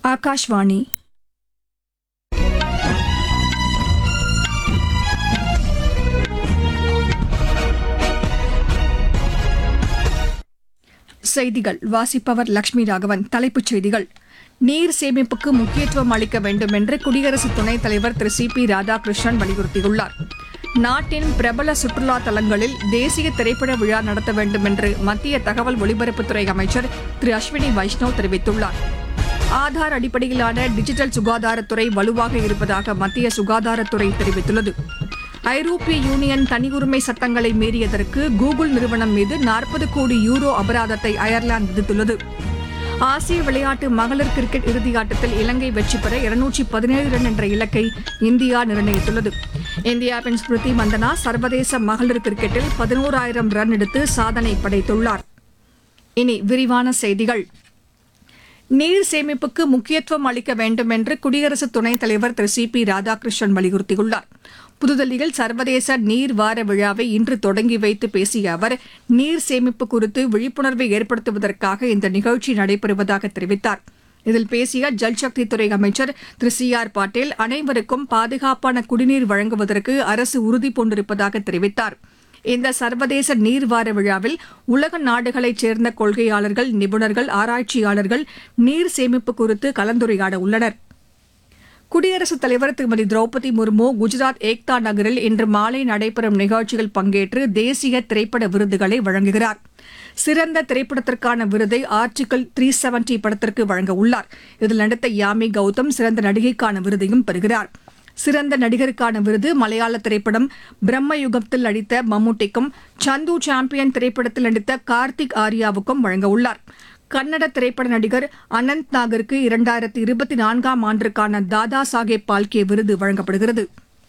ஆகாஷ்வாணி செய்திகள் வாசிப்பவர் லட்சுமி ராகவன் தலைப்புச் செய்திகள் நீர் சேமிப்புக்கு முக்கியத்துவம் அளிக்க வேண்டும் என்று குடியரசு துணைத் தலைவர் திரு சி பி ராதாகிருஷ்ணன் வலியுறுத்தியுள்ளார் நாட்டின் பிரபல சுற்றுலா தலங்களில் தேசிய திரைப்பட விழா நடத்த வேண்டும் என்று மத்திய தகவல் ஒலிபரப்புத்துறை அமைச்சர் திரு அஸ்வினி வைஷ்ணவ் தெரிவித்துள்ளார் ஆதார் அடிப்படையிலான டிஜிட்டல் சுகாதாரத்துறை வலுவாக இருப்பதாக மத்திய சுகாதாரத்துறை தெரிவித்துள்ளது ஐரோப்பிய யூனியன் தனியுரிமை சட்டங்களை மீறியதற்கு கூகுள் நிறுவனம் மீது நாற்பது கோடி யூரோ அபராதத்தை அயர்லாந்து விதித்துள்ளது ஆசிய விளையாட்டு மகளிர் கிரிக்கெட் இறுதியாட்டத்தில் இலங்கை வெற்றி பெற இருநூற்றி பதினேழு ரன் என்ற இலக்கை இந்தியா நிர்ணயித்துள்ளது இந்தியாவின் ஸ்மிருதி மந்தனா சர்வதேச மகளிர் கிரிக்கெட்டில் பதினோராயிரம் ரன் எடுத்து சாதனை படைத்துள்ளார் இனி விரிவான செய்திகள் நீர் சேமிப்புக்கு முக்கியத்துவம் அளிக்க வேண்டும் என்று குடியரசு துணைத் தலைவர் திரு சி பி ராதாகிருஷ்ணன் வலியுறுத்தியுள்ளார் புதுதில்லியில் சர்வதேச நீர் வார விழாவை இன்று தொடங்கி வைத்து பேசிய அவர் நீர் சேமிப்பு குறித்து விழிப்புணர்வை ஏற்படுத்துவதற்காக இந்த நிகழ்ச்சி நடைபெறுவதாக தெரிவித்தார் இதில் பேசிய ஜல்சக்தி துறை அமைச்சர் திரு சி ஆர் பாட்டீல் அனைவருக்கும் பாதுகாப்பான குடிநீர் வழங்குவதற்கு அரசு உறுதி பூண்டிருப்பதாக தெரிவித்தார் இந்த சர்வதேச நீர் வார விழாவில் உலக நாடுகளைச் சேர்ந்த கொள்கையாளர்கள் நிபுணர்கள் ஆராய்ச்சியாளர்கள் நீர் சேமிப்பு குறித்து கலந்துரையாட உள்ளனர் குடியரசுத் தலைவர் திருமதி திரௌபதி முர்மு குஜராத் ஏக்தா நகரில் இன்று மாலை நடைபெறும் நிகழ்ச்சியில் பங்கேற்று தேசிய திரைப்பட விருதுகளை வழங்குகிறார் சிறந்த திரைப்படத்திற்கான விருதை ஆர்டிகல் த்ரீ செவன்டி படத்திற்கு வழங்க உள்ளார் இதில் நடித்த யாமி கௌதம் சிறந்த நடிகைக்கான விருதையும் பெறுகிறார் சிறந்த நடிகருக்கான விருது மலையாள திரைப்படம் பிரம்ம யுகத்தில் நடித்த மம்முட்டிக்கும் சந்து சாம்பியன் திரைப்படத்தில் நடித்த கார்த்திக் ஆர்யாவுக்கும் வழங்க உள்ளார் கன்னட திரைப்பட நடிகர் அனந்த் நாகருக்கு இரண்டாயிரத்தி இருபத்தி நான்காம் ஆண்டிற்கான தாதா சாஹேப் பால்கே விருது வழங்கப்படுகிறது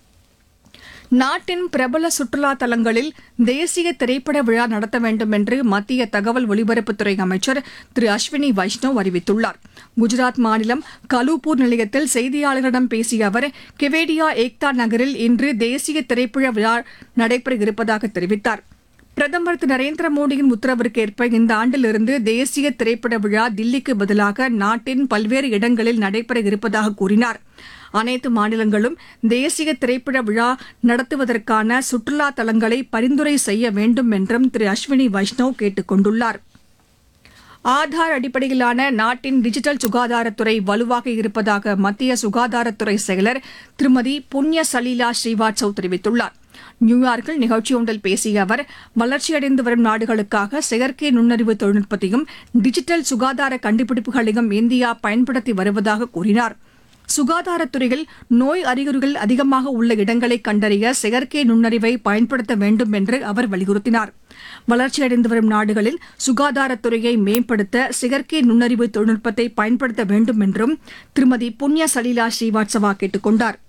நாட்டின் பிரபல சுற்றுலா தலங்களில் தேசிய திரைப்பட விழா நடத்த வேண்டும் என்று மத்திய தகவல் ஒலிபரப்புத்துறை அமைச்சர் திரு அஸ்வினி வைஷ்ணவ் அறிவித்துள்ளார் குஜராத் மாநிலம் கலூப்பூர் நிலையத்தில் செய்தியாளர்களிடம் பேசிய அவர் கெவேடியா ஏக்தா நகரில் இன்று தேசிய திரைப்பட விழா நடைபெற இருப்பதாக தெரிவித்தார் பிரதமர் திரு நரேந்திர மோடியின் உத்தரவிற்கேற்ப இந்த ஆண்டிலிருந்து தேசிய திரைப்பட விழா தில்லிக்கு பதிலாக நாட்டின் பல்வேறு இடங்களில் நடைபெற இருப்பதாக கூறினார் அனைத்து மாநிலங்களும் தேசிய திரைப்பட விழா நடத்துவதற்கான சுற்றுலா தலங்களை பரிந்துரை செய்ய வேண்டும் என்றும் திரு அஸ்வினி வைஷ்ணவ் கேட்டுக் கொண்டுள்ளார் ஆதார் அடிப்படையிலான நாட்டின் டிஜிட்டல் சுகாதாரத்துறை வலுவாக இருப்பதாக மத்திய சுகாதாரத்துறை செயலர் திருமதி புண்ணிய சலீலா ஸ்ரீவாத்சவ் தெரிவித்துள்ளார் நியூயார்க்கில் நிகழ்ச்சி ஒன்றில் பேசிய அவர் வளர்ச்சியடைந்து வரும் நாடுகளுக்காக செயற்கை நுண்ணறிவு தொழில்நுட்பத்தையும் டிஜிட்டல் சுகாதார கண்டுபிடிப்புகளையும் இந்தியா பயன்படுத்தி வருவதாக கூறினார் சுகாதாரத்துறையில் நோய் அறிகுறிகள் அதிகமாக உள்ள இடங்களை கண்டறிய செயற்கை நுண்ணறிவை பயன்படுத்த வேண்டும் என்று அவர் வலியுறுத்தினார் வளர்ச்சியடைந்து வரும் நாடுகளில் சுகாதாரத்துறையை மேம்படுத்த செயற்கை நுண்ணறிவு தொழில்நுட்பத்தை பயன்படுத்த வேண்டும் என்றும் திருமதி புண்ணிய சலீலா ஸ்ரீவாத்சவா கேட்டுக் கொண்டார்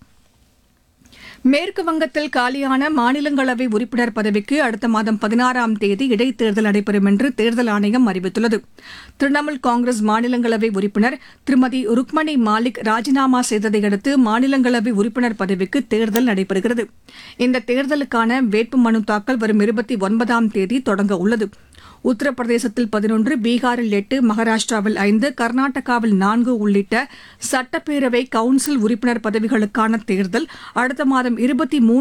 மேற்கு வங்கத்தில் காலியான மாநிலங்களவை உறுப்பினர் பதவிக்கு அடுத்த மாதம் பதினாறாம் தேதி இடைத்தேர்தல் நடைபெறும் என்று தேர்தல் ஆணையம் அறிவித்துள்ளது திரிணாமுல் காங்கிரஸ் மாநிலங்களவை உறுப்பினர் திருமதி ருக்மணி மாலிக் ராஜினாமா செய்ததை அடுத்து மாநிலங்களவை உறுப்பினர் பதவிக்கு தேர்தல் நடைபெறுகிறது இந்த தேர்தலுக்கான வேட்புமனு தாக்கல் வரும் இருபத்தி ஒன்பதாம் தேதி தொடங்க உள்ளது உத்தரப்பிரதேசத்தில் பதினொன்று பீகாரில் எட்டு மகாராஷ்டிராவில் ஐந்து கர்நாடகாவில் நான்கு உள்ளிட்ட சட்டப்பேரவை கவுன்சில் உறுப்பினர் பதவிகளுக்கான தேர்தல் அடுத்த மாதம் இருபத்தி